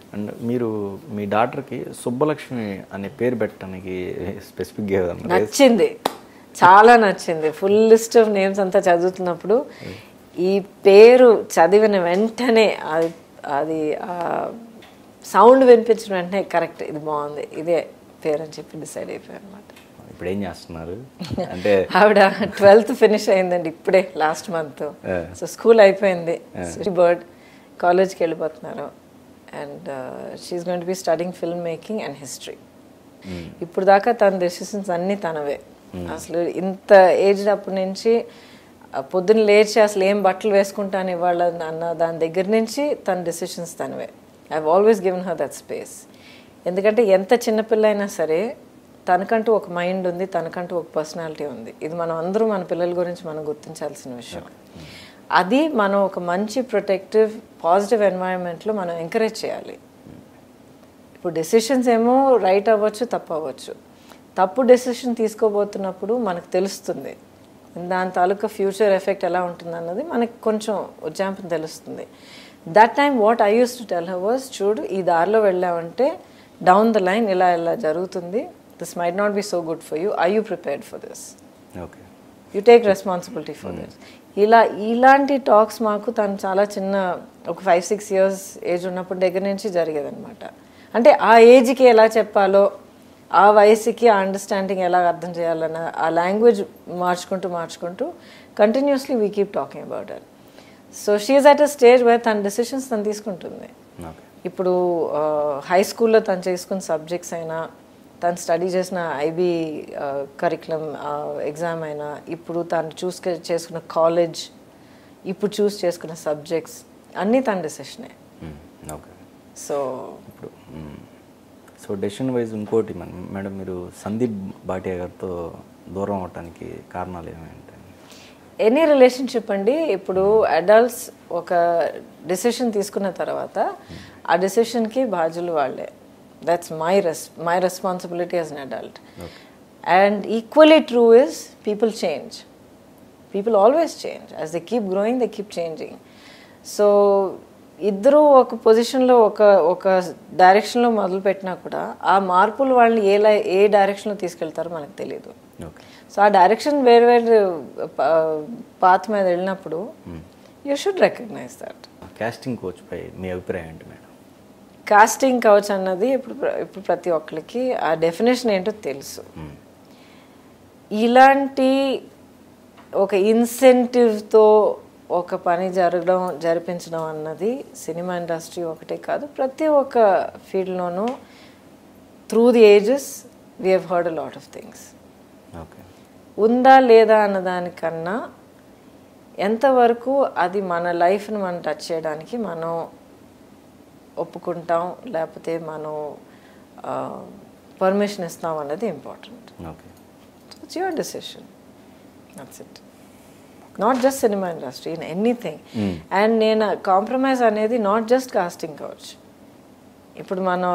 And మీరు మీ డాక్టర్కి సుబ్బలక్ష్మి అనే పేరు పెట్టడానికి స్పెసిఫిక్గా ఏదన్నా నచ్చింది చాలా నచ్చింది ఫుల్ లిస్ట్ ఆఫ్ నేమ్స్ అంతా చదువుతున్నప్పుడు ఈ పేరు చదివిన వెంటనే అది అది సౌండ్ వినిపించిన వెంటనే కరెక్ట్ ఇది బాగుంది ఇదే పేరు అని చెప్పి డిసైడ్ అయిపోయాను అనమాట ఇప్పుడు ఏం చేస్తున్నారు అంటే ఆవిడ ట్వెల్త్ ఫినిష్ అయిందండి ఇప్పుడే లాస్ట్ మంత్ సో స్కూల్ అయిపోయింది బర్డ్ కాలేజ్కి వెళ్ళిపోతున్నారు and she's going to be studying film making and history ఇప్పుడు దాకా తన డెసిషన్స్ అన్నీ తనవే అసలు ఇంత ఏజ్డ్ అప్పటి నుంచి ఆ పొద్దున్న లేచి అసలు ఏం బట్టలు వేసుకుంటాను ఇవాళ అన్న దాని దగ్గర నుంచి తన డెసిషన్స్ తనవే I always given her that space ఎందుకంటే ఎంత చిన్నపిల్ల అయినా సరే తనకంటూ ఒక మైండ్ ఉంది తనకంటూ ఒక పర్సనాలిటీ ఉంది ఇది మనం అందరూ మన పిల్లల గురించి మనం గుర్తించాల్సిన విషయం అది మనం ఒక మంచి ప్రొటెక్టివ్ పాజిటివ్ ఎన్వైరన్మెంట్లో మనం ఎంకరేజ్ చేయాలి ఇప్పుడు డెసిషన్స్ ఏమో రైట్ అవ్వచ్చు తప్పు అవ్వచ్చు తప్పు డెసిషన్ తీసుకోబోతున్నప్పుడు మనకు తెలుస్తుంది దాని తాలూకా ఫ్యూచర్ ఎఫెక్ట్ ఎలా ఉంటుంది అన్నది మనకి కొంచెం ఉజ్జాంపం తెలుస్తుంది that time what I use to tell her was చూడు ఈ దారిలో వెళ్ళామంటే డౌన్ ద లైన్ ఇలా ఇలా జరుగుతుంది this might not be so good for you I you prepared for this okay you take responsibility for this ఇలా ఇలాంటి talks మాకు తను చాలా చిన్న ఒక ఫైవ్ సిక్స్ ఇయర్స్ ఏజ్ ఉన్నప్పుడు దగ్గర నుంచి జరిగేదన్నమాట అంటే ఆ ఏజ్కి ఎలా చెప్పాలో ఆ వయసుకి ఆ అండర్స్టాండింగ్ ఎలా అర్థం చేయాలన్న ఆ లాంగ్వేజ్ మార్చుకుంటూ మార్చుకుంటూ continuously we keep talking about it so she's at a stage why తన డెసిషన్స్ తను తీసుకుంటుంది ఓకే ఇప్పుడు హై స్కూల్లో తను చేసుకున్న సబ్జెక్ట్స్ అయినా తను స్టడీ చేసిన ఐబీ కరికులం ఎగ్జామ్ అయినా ఇప్పుడు తను చూస్ చేసుకున్న కాలేజ్ ఇప్పుడు చూస్ చేసుకున్న సబ్జెక్ట్స్ అన్నీ తన డెసిషనే ఓకే సో ఇప్పుడు సో డెసిషన్ వైజ్ ఇంకోటి మన- మేడం మీరు సందీప్ భాటియా గారితో దూరం అవటానికి కారణాలు ఏమేంటి ఎనీ రిలేషన్షిప్ అండి ఇప్పుడు అడల్ట్స్ ఒక డెసిషన్ తీసుకున్న తర్వాత ఆ డెసిషన్కి బాధ్యులు వాళ్ళే that's my res my responsibility as an adult and equally true is people change people always change as they keep growing they keep changing so ఇద్దరు ఒక పొజిషన్లో ఒక ఒక డైరెక్షన్లో మొదలుపెట్టినా కూడా ఆ మార్పులు వాళ్ళని ఏ లై ఏ డైరెక్షన్లో తీసుకెళ్తారో మనకు తెలియదు ఓకే సో ఆ డైరెక్షన్ వేరు వేరు పాత్ మీద వెళ్ళినప్పుడు you should recognise that casting couch పై మీ అభిప్రాయం ఏంటి మేడం కాస్టింగ్ కౌచ్ అన్నది ఇప్పుడు ప్ర- ఇప్పుడు ప్రతి ఒక్కరికి ఆ డెఫినేషన్ ఏంటో తెలుసు ఇలాంటి ఒక ఇన్సెంటివ్తో ఒక పని జరగడం జరిపించడం అన్నది సినిమా ఇండస్ట్రీ ఒకటే కాదు ప్రతి ఒక్క ఫీల్డ్లోనూ through the ages we have heard a lot of things okay ఉందా లేదా అన్నదానికన్నా ఎంతవరకు అది మన లైఫ్ని మనం టచ్ చేయడానికి మనం ఒప్పుకుంటాం లేకపోతే మనం పర్మిషన్ ఇస్తాం అన్నది important okay it's your decision that's it not just cinema industry in anything and నేను కాంప్రమైజ్ అనేది నాట్ జస్ట్ కాస్టింగ్ కౌచ్ ఇప్పుడు మనం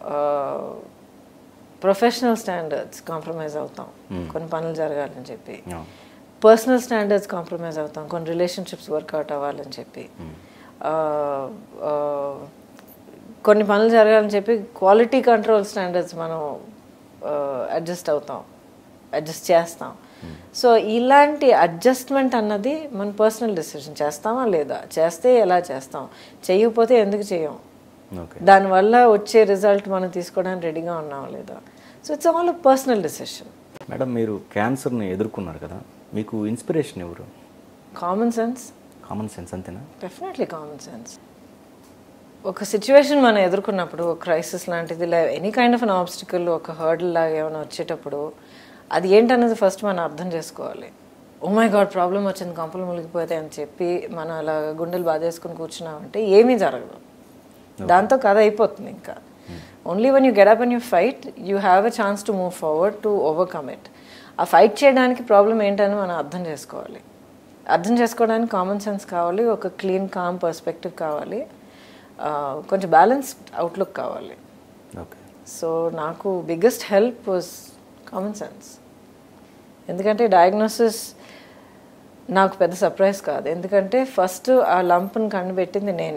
ప్రొఫెషనల్ స్టాండర్డ్స్ కాంప్రమైజ్ అవుతాం కొన్ని పనులు జరగాలని చెప్పి పర్సనల్ స్టాండర్డ్స్ కాంప్రమైజ్ అవుతాం కొన్ని రిలేషన్షిప్స్ వర్కౌట్ అవ్వాలని చెప్పి ఆ, ఆ, కొన్ని పనులు జరగాలని చెప్పి క్వాలిటీ కంట్రోల్ స్టాండర్డ్స్ మనం అడ్జస్ట్ అవుతాం అడ్జస్ట్ చేస్తాం సో ఇలాంటి అడ్జస్ట్మెంట్ అన్నది మన పర్సనల్ డెసిషన్ చేస్తామా లేదా చేస్తే ఎలా చేస్తాం చేయకపోతే ఎందుకు చేయం ఓకే దానివల్ల వచ్చే రిజల్ట్ మనం తీసుకోవడానికి రెడీగా ఉన్నాం లేదా so it's all personal decision madam మీరు క్యాన్సర్ని ఎదుర్కొన్నారు కదా మీకు ఇన్స్పిరేషన్ ఎవరు కామన్ సెన్స్ కామన్ సెన్స్ అంతేనా డెఫినెట్లీ కామన్ సెన్స్ ఒక సిచ్యువేషన్ మనం ఎదుర్కొన్నప్పుడు ఒక క్రైసిస్ లాంటిది లే any kind of an obstacle ఒక హర్డల్ లాగా ఏమైనా వచ్చేటప్పుడు అది ఏంటన్నది ఫస్ట్ మనం అర్థం చేసుకోవాలి ఓ మై గాడ్ ప్రాబ్లం వచ్చింది కంపలు మునిగిపోతాయి అని చెప్పి మనం అలా గుండెలు బాధేసుకుని కూర్చున్నామంటే ఏమీ జరగదు దాంతో కథ అయిపోతుంది ఇంకా only one you get up and you fight you have a chance to move forward to overcome it ఆ ఫైట్ చేయడానికి ప్రాబ్లం ఏంటని మనం అర్థం చేసుకోవాలి అర్థం చేసుకోవడానికి కామన్ సెన్స్ కావాలి ఒక క్లీన్ కామ్ పర్స్పెక్టివ్ కావాలి ఆ, కొంచెం బ్యాలెన్స్డ్ అవుట్లుక్ కావాలి ఓకే సో నాకు biggest help was common sense ఎందుకంటే డయాగ్నోసిస్ నాకు పెద్ద సర్ప్రైజ్ కాదు ఎందుకంటే ఫస్ట్ ఆ లంప్ని కనిపెట్టింది నేనే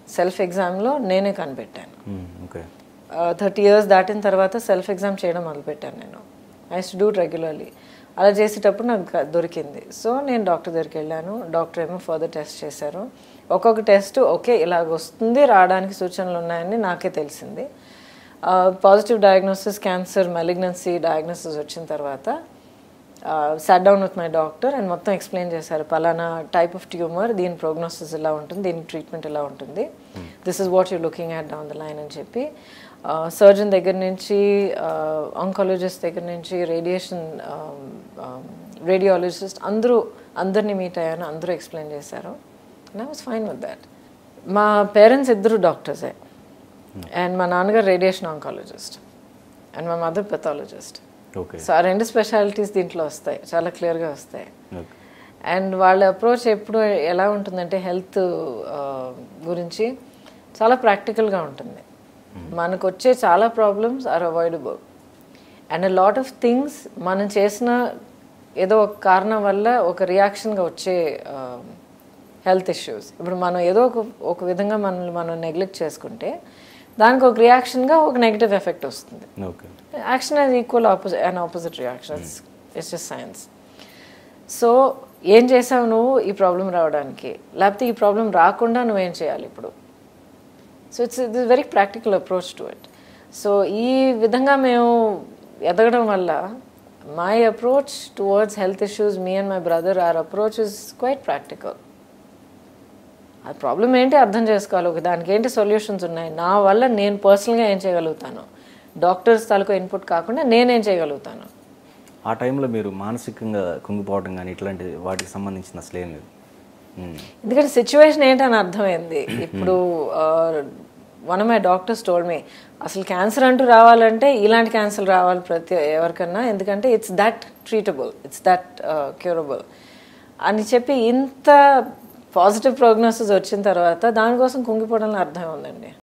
సెల్ఫ్ ఎగ్జామ్లో నేనే కనిపెట్టాను ఓకే థర్టీ ఇయర్స్ దాటిన తర్వాత సెల్ఫ్ ఎగ్జామ్ చేయడం మొదలుపెట్టాను నేను ఐ టు డూ రెగ్యులర్లీ అలా చేసేటప్పుడు నాకు క- దొరికింది సో నేను డాక్టర్ దగ్గరికి వెళ్ళాను డాక్టర్ ఏమో ఫర్దర్ టెస్ట్ చేశారు ఒక్కొక్క టెస్ట్ ఓకే ఇలాగ వస్తుంది రావడానికి సూచనలు ఉన్నాయని నాకే తెలిసింది positive diagnosis cancer malignancy diagnosis వచ్చిన తర్వాత sat down with my doctor and మొత్తం ఎక్స్ప్లెయిన్ చేశారు పలానా టైప్ ఆఫ్ ట్యూమర్ దీని ప్రోగ్నోసిస్ ఇలా ఉంటుంది దీని ట్రీట్మెంట్ ఇలా ఉంటుంది this is what you looking at down the line అని చెప్పి సర్జన్ దగ్గర నుంచి ఆంకాలజిస్ట్ దగ్గర నుంచి రేడియేషన్ రేడియాలజిస్ట్ అందరూ అందరినీ మీట్ అయ్యాను అందరూ ఎక్స్ప్లెయిన్ చేశారు and I was fine with that మా పేరెంట్స్ ఇద్దరు డాక్టర్సే అండ్ మా నాన్నగారు రేడియేషన్ ఆంకాలజిస్ట్ అండ్ మా మదర్ పెథాలజిస్ట్ ఓకే సో ఆ రెండు స్పెషాలిటీస్ దీంట్లో వస్తాయి చాలా క్లియర్గా వస్తాయి ఓకే అండ్ వాళ్ళ అప్రోచ్ ఎప్పుడు ఎలా ఉంటుందంటే హెల్త్ గురించి చాలా ప్రాక్టికల్గా ఉంటుంది మనకు వచ్చే చాలా problems are avoidable and a lot of things మనం చేసిన ఏదో ఒక కారణం వల్ల ఒక రియాక్షన్గా వచ్చే హెల్త్ ఇష్యూస్ ఇప్పుడు మనం ఏదో ఒక ఒక విధంగా మనల్ని మనం నెగ్లెక్ట్ చేసుకుంటే దానికి ఒక రియాక్షన్గా ఒక నెగిటివ్ ఎఫెక్ట్ వస్తుంది ఓకే యాక్షన్ అది equal opposite and opposite reaction it's just science so ఏం చేసావు నువ్వు ఈ ప్రాబ్లం రావడానికి లేకపోతే ఈ ప్రాబ్లం రాకుండా నువ్వేం చేయాలి ఇప్పుడు so it's it very practical approach to it so ఈ విధంగా మేము ఎదగడం వల్ల my approach towards health issues me and my brother our approach is quite practical ఆ ప్రాబ్లం ఏంటి అర్థం చేసుకోవాలి ఒక దానికి ఏంటి సొల్యూషన్స్ ఉన్నాయి నా వల్ల నేను పర్సనల్గా ఏం చేయగలుగుతాను డాక్టర్స్ తాలూకు ఇన్పుట్ కాకుండా నేనేం చేయగలుగుతాను ఆ టైంలో మీరు మానసికంగా కుంగిపోవడం కానీ ఇట్లాంటి వాటికి సంబంధించిన అసలు ఏం లేదు మ్మ్. ఎందుకంటే సిచ్యువేషన్ ఏంటని అర్థమైంది ఇప్పుడు one my doctors told me అసలు క్యాన్సర్ అంటూ రావాలంటే ఇలాంటి క్యాన్సర్ రావాలి ప్రతి ఎవరికన్నా ఎందుకంటే it's that treatable it's that curable అని చెప్పి ఇంత పాజిటివ్ ప్రోగ్నోసిస్ వచ్చిన తర్వాత దానికోసం కుంగిపోవడంలో అర్థం ఉందండి